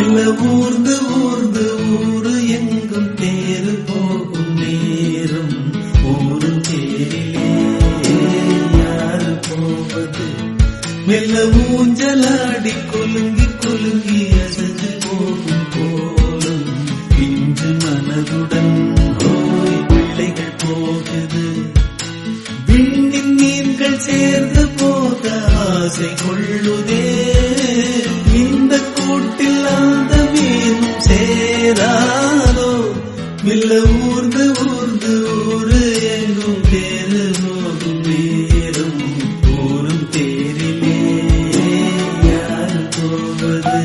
மெல்ல ஊர்ந்து ஊர்ந்து ஊரு எங்கும் தேரு போகும் நேரம் ஊரு தேரிலே யாரு போவது மெல்ல ஊஞ்சலாடி குலுங்கி குலுங்கி அசைந்து போகும் போலும் இன்று மனதுடன் ஓய் பிள்ளைகள் போகுது விண்ணின் மீன்கள் சேர்ந்து போக ஆசை கொள்ளுதே இந்த கூட்டில் அந்த மீனும் சேராதோ மெல்ல ஊர்ந்து ஊர்ந்து ஊரு எங்கும் தேரு போகும் நேரம் ஊரும் தேரிலே யாரு போவது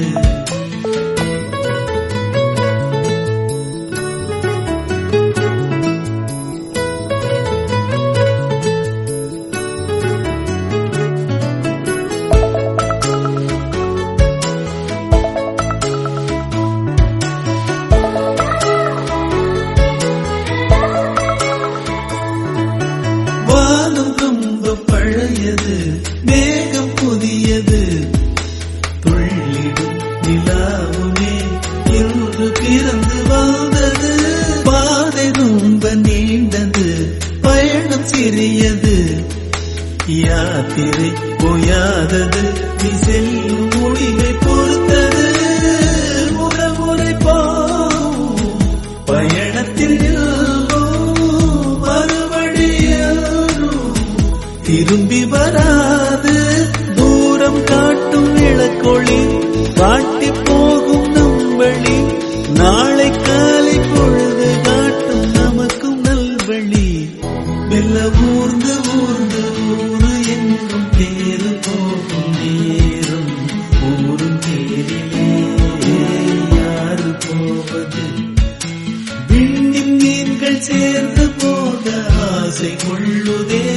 வானம் ரொம்ப பழையது மேகம் புதியது துள்ளிடும் நிலாவுமே இன்று பிறந்து வந்தது பாதை ரொம்ப நீண்டது பயணம் சிறியது யாத்திரை போயாதது நீ செல்லும் முடிவை பொறுத்தது முறை போ பயணத்தில் எல்லோரும் மறுபடியும் திரும்பி வராது தூரம் காட்டும் இளக்கொளி காட்டி போகும் நம்பளி நாளை காலை பொழுது காட்டும் நமக்கும் நல்வழி மெல்ல ஊர்ந்து ஊர்ந்து ஊரு எங்கும் தேரு போகும் நேரம் ஊரும் தேரிலே யாரு போவது விண்ணின் மீன்கள் சேர்ந்து போக ஆசை கொள்ளுதே